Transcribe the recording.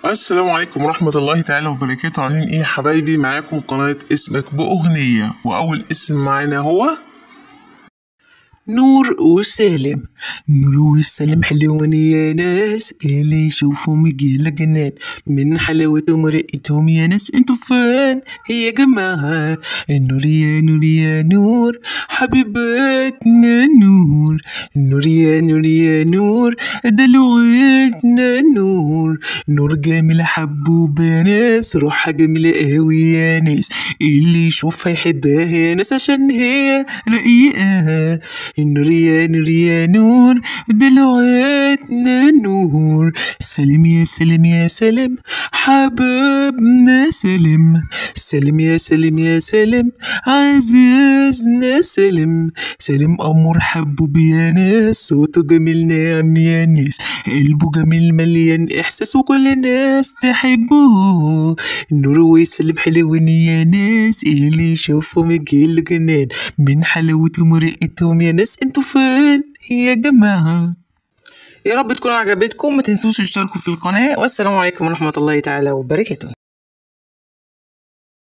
السلام عليكم ورحمة الله تعالى وبركاته عاملين ايه يا حبايبي معاكم قناة اسمك بأغنية وأول اسم معانا هو نور وسالم نور وسالم حلوين يا ناس اللي يشوفهم يجيل جنان من حلاوتهم ورقتهم يا ناس انتوا فين يا جماعة النور يا نور يا نور حبيباتنا نور نور يا نور يا نور ده لغتنا نور نور جميلة حبوب يا ناس روحها جميلة قوي يا ناس اللي يشوفها يحبها يا ناس عشان هي رقيقة النور يا نور يا نور ده لغتنا نور سلم يا سلم يا سلم حبابنا سلم سلم يا سلم يا سلم عزيزنا سلم سلم أمور حبوب يا ناس صوته جميل ناعم يا ناس قلبه جميل مليان إحساس وكل الناس تحبه النور ويسلم حلوين يا ناس اللي يشوفهم يجيل جنان من حلاوتهم ورقتهم يا ناس انتوا فين يا جماعة يا رب تكون عجبتكم ما تنسوش تشتركوا في القناة والسلام عليكم ورحمة الله تعالى وبركاته